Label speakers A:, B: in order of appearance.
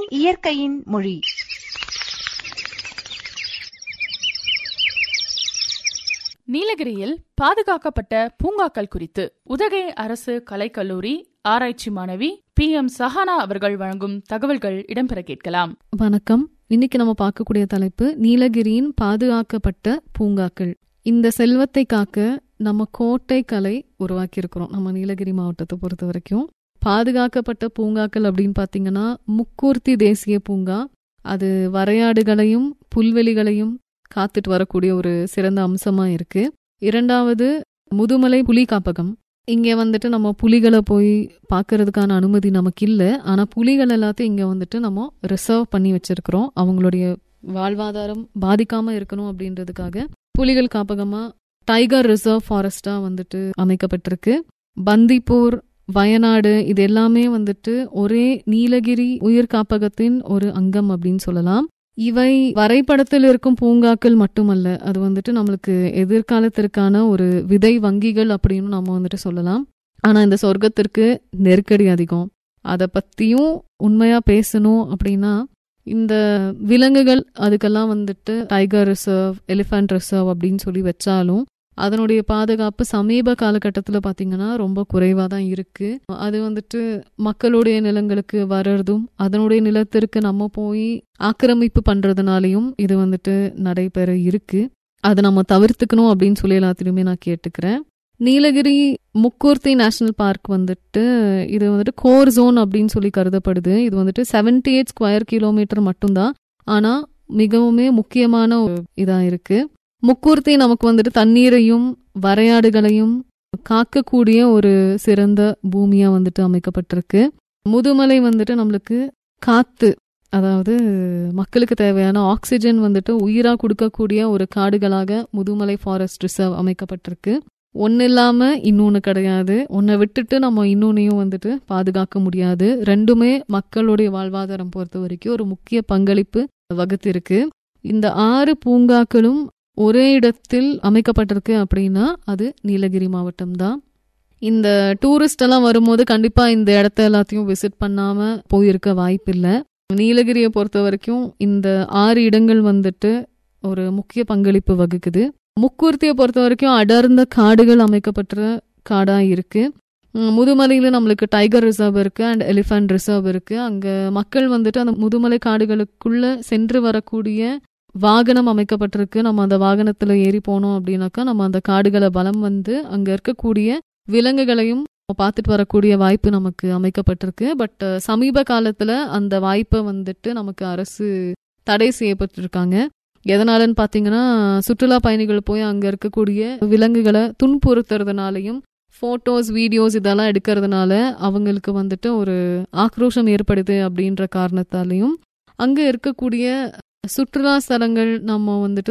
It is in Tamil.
A: இயற்கையின் மொழி
B: நீலகிரியில் பாதுகாக்கப்பட்ட பூங்காக்கள் குறித்து உதகை அரசு கலைக்கல்லூரி ஆராய்ச்சி மாணவி பி எம் சஹானா அவர்கள் வழங்கும் தகவல்கள் இடம்பெற கேட்கலாம்
C: வணக்கம் இன்னைக்கு நம்ம பார்க்கக்கூடிய தலைப்பு நீலகிரியின் பாதுகாக்கப்பட்ட பூங்காக்கள் இந்த செல்வத்தை காக்க நம்ம கோட்டை கலை உருவாக்கியிருக்கிறோம் நம்ம நீலகிரி மாவட்டத்தை பொறுத்த வரைக்கும் பாதுகாக்கப்பட்ட பூங்காக்கள் அப்படின்னு பார்த்தீங்கன்னா முக்கூர்த்தி தேசிய பூங்கா அது வரையாடுகளையும் புல்வெளிகளையும் காத்துட்டு வரக்கூடிய ஒரு சிறந்த அம்சமா இருக்கு இரண்டாவது முதுமலை புலி காப்பகம் இங்க வந்துட்டு நம்ம புலிகளை போய் பார்க்கறதுக்கான அனுமதி நமக்கு இல்லை ஆனா புலிகள் எல்லாத்தையும் இங்க வந்துட்டு நம்ம ரிசர்வ் பண்ணி வச்சிருக்கிறோம் அவங்களுடைய வாழ்வாதாரம் பாதிக்காம இருக்கணும் அப்படின்றதுக்காக புலிகள் காப்பகமா டைகர் ரிசர்வ் ஃபாரஸ்டா வந்துட்டு அமைக்கப்பட்டிருக்கு பந்திப்பூர் வயநாடு இது எல்லாமே வந்துட்டு ஒரே நீலகிரி உயிர் காப்பகத்தின் ஒரு அங்கம் அப்படின்னு சொல்லலாம் இவை வரைபடத்தில் இருக்கும் பூங்காக்கள் மட்டுமல்ல அது வந்துட்டு நம்மளுக்கு எதிர்காலத்திற்கான ஒரு விதை வங்கிகள் அப்படின்னு நம்ம வந்துட்டு சொல்லலாம் ஆனா இந்த சொர்க்கத்திற்கு நெருக்கடி அதிகம் அதை பத்தியும் உண்மையா பேசணும் அப்படின்னா இந்த விலங்குகள் அதுக்கெல்லாம் வந்துட்டு டைகர் ரிசர்வ் எலிஃபண்ட் ரிசர்வ் அப்படின்னு சொல்லி வச்சாலும் அதனுடைய பாதுகாப்பு சமீப காலகட்டத்தில் பார்த்தீங்கன்னா ரொம்ப குறைவாக தான் இருக்கு அது வந்துட்டு மக்களுடைய நிலங்களுக்கு வர்றதும் அதனுடைய நிலத்திற்கு நம்ம போய் ஆக்கிரமிப்பு பண்றதுனாலையும் இது வந்துட்டு நடைபெற இருக்கு அதை நம்ம தவிர்த்துக்கணும் அப்படின்னு சொல்லி எல்லாத்திலுமே நான் கேட்டுக்கிறேன் நீலகிரி முக்கூர்த்தி நேஷனல் பார்க் வந்துட்டு இது வந்துட்டு கோர் ஜோன் அப்படின்னு சொல்லி கருதப்படுது இது வந்துட்டு செவன்டி எயிட் ஸ்கொயர் கிலோமீட்டர் மட்டும்தான் ஆனா மிகவுமே முக்கியமான ஒரு இதா இருக்கு முக்கூர்த்தி நமக்கு வந்துட்டு தண்ணீரையும் வரையாடுகளையும் காக்கக்கூடிய ஒரு சிறந்த பூமியா வந்துட்டு அமைக்கப்பட்டிருக்கு முதுமலை வந்துட்டு நம்மளுக்கு காத்து அதாவது மக்களுக்கு தேவையான ஆக்சிஜன் வந்துட்டு உயிரா கொடுக்கக்கூடிய ஒரு காடுகளாக முதுமலை ஃபாரஸ்ட் ரிசர்வ் அமைக்கப்பட்டிருக்கு ஒன்னு இல்லாம இன்னொன்னு கிடையாது ஒன்னை விட்டுட்டு நம்ம இன்னொன்னையும் வந்துட்டு பாதுகாக்க முடியாது ரெண்டுமே மக்களுடைய வாழ்வாதாரம் பொறுத்த வரைக்கும் ஒரு முக்கிய பங்களிப்பு வகுத்திருக்கு இந்த ஆறு பூங்காக்களும் ஒரே இடத்தில் அமைக்கப்பட்டிருக்கு அப்படின்னா அது நீலகிரி மாவட்டம் தான் இந்த டூரிஸ்ட் எல்லாம் வரும்போது கண்டிப்பா இந்த இடத்த எல்லாத்தையும் விசிட் பண்ணாம போயிருக்க வாய்ப்பில்லை நீலகிரியை பொறுத்த வரைக்கும் இந்த ஆறு இடங்கள் வந்துட்டு ஒரு முக்கிய பங்களிப்பு வகுக்குது முக்கூர்த்தியை பொறுத்த வரைக்கும் அடர்ந்த காடுகள் அமைக்கப்பட்ட காடா இருக்கு முதுமலையில நம்மளுக்கு டைகர் ரிசர்வ் இருக்கு அண்ட் எலிஃபண்ட் ரிசர்வ் இருக்கு அங்க மக்கள் வந்துட்டு அந்த முதுமலை காடுகளுக்குள்ள சென்று வரக்கூடிய வாகனம் அமைக்கப்பட்டிருக்கு நம்ம அந்த வாகனத்துல ஏறி போனோம் அப்படின்னாக்கா நம்ம அந்த காடுகளை பலம் வந்து அங்க இருக்கக்கூடிய விலங்குகளையும் பார்த்துட்டு வரக்கூடிய வாய்ப்பு நமக்கு அமைக்கப்பட்டிருக்கு பட் சமீப காலத்துல அந்த வாய்ப்பை வந்துட்டு நமக்கு அரசு தடை செய்யப்பட்டிருக்காங்க எதனாலன்னு பாத்தீங்கன்னா சுற்றுலா பயணிகள் போய் அங்க இருக்கக்கூடிய விலங்குகளை துன்புறுத்துறதுனாலையும் போட்டோஸ் வீடியோஸ் இதெல்லாம் எடுக்கிறதுனால அவங்களுக்கு வந்துட்டு ஒரு ஆக்ரோஷம் ஏற்படுது அப்படின்ற காரணத்தாலையும் அங்க இருக்கக்கூடிய சுற்றுலா ஸ்தலங்கள் நம்ம வந்துட்டு